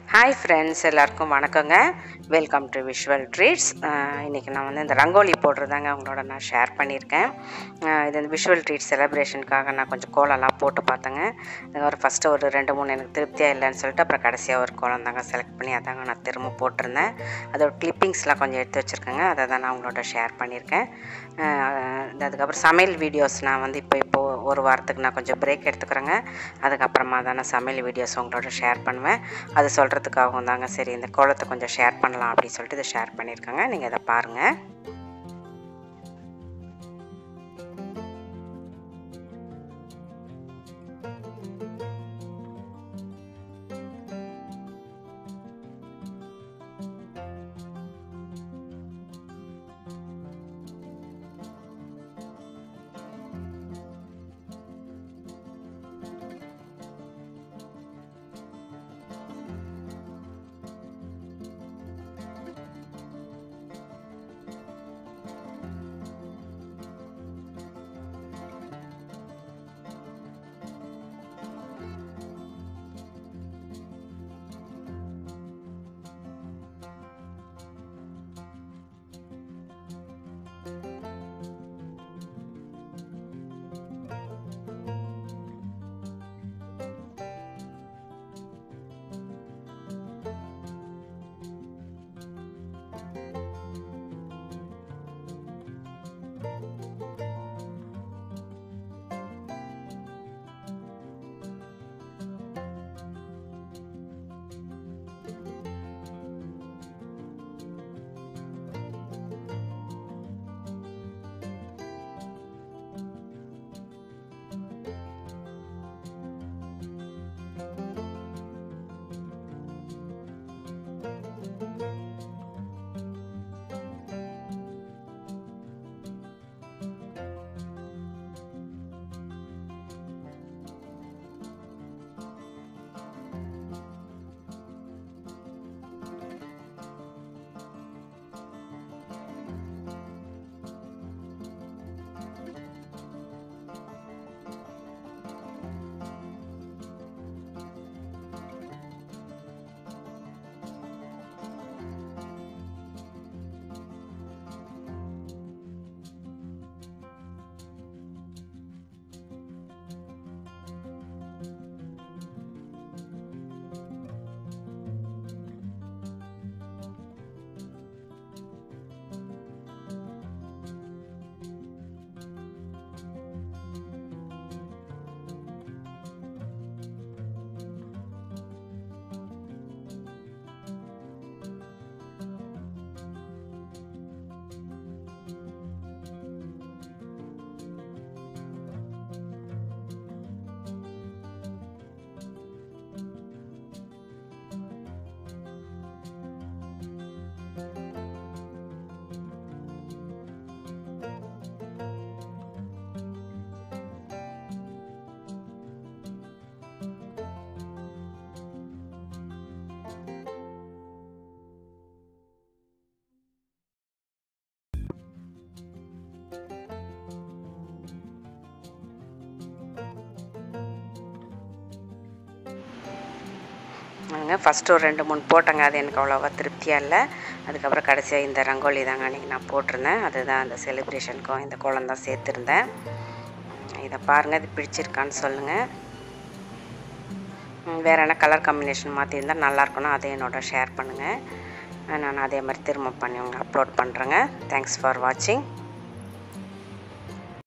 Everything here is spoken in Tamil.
ஹாய் ஃப்ரெண்ட்ஸ் எல்லாருக்கும் வணக்கங்க வெல்கம் டு விஷுவல் ட்ரீட்ஸ் இன்றைக்கி நான் வந்து இந்த ரங்கோலி போடுறதாங்க அவங்களோட நான் ஷேர் பண்ணியிருக்கேன் அஹ் இது இந்த விஷுவல் ட்ரீட் செலிப்ரேஷனுக்காக நான் கொஞ்சம் கோலம்லாம் போட்டு பார்த்தேங்க அதுக்கப்புறம் ஃபஸ்ட்டு ஒரு ரெண்டு மூணு எனக்கு திருப்தியாக இல்லைன்னு சொல்லிட்டு அப்புறம் கடைசியாக ஒரு கோலம் தாங்க செலக்ட் பண்ணி அதாங்க நான் திரும்ப போட்டிருந்தேன் அதோட கிளிப்பிங்ஸ்லாம் கொஞ்சம் எடுத்து வச்சுருக்கேங்க அதை தான் நான் அவங்களோட ஷேர் பண்ணியிருக்கேன் அஹ் இது அதுக்கப்புறம் சமையல் வீடியோஸ் நான் வந்து இப்போ இப்போ ஒரு வாரத்துக்கு நான் கொஞ்சம் பிரேக் எடுத்துக்கிறேங்க அதுக்கப்புறமா தான் நான் சமையல் வீடியோஸ் உங்களோட ஷேர் பண்ணுவேன் அது சொல்கிறதுக்காகவும் தாங்க சரி இந்த கோலத்தை கொஞ்சம் ஷேர் பண்ணலாம் அப்படின்னு சொல்லிட்டு இதை ஷேர் பண்ணியிருக்கேங்க நீங்கள் இதை பாருங்கள் நாங்கள் ஃபஸ்ட்டு ஒரு ரெண்டு மூணு போட்டேங்க அது எனக்கு அவ்வளோவா திருப்தியாக இல்லை அதுக்கப்புறம் கடைசியாக இந்த ரங்கோலி தாங்க அன்றைக்கி நான் போட்டிருந்தேன் அதுதான் அந்த செலிப்ரேஷனுக்கும் இந்த கோலம் தான் சேர்த்துருந்தேன் இதை பாருங்கள் இது பிடிச்சிருக்கான்னு சொல்லுங்கள் வேறு என்ன கலர் காம்பினேஷன் மாற்றிருந்தால் நல்லாயிருக்குன்னா அதை என்னோட ஷேர் பண்ணுங்கள் நான் அதே மாதிரி திரும்ப பண்ணி உங்களுக்கு அப்லோட் பண்ணுறேங்க தேங்க்ஸ் ஃபார் வாட்சிங்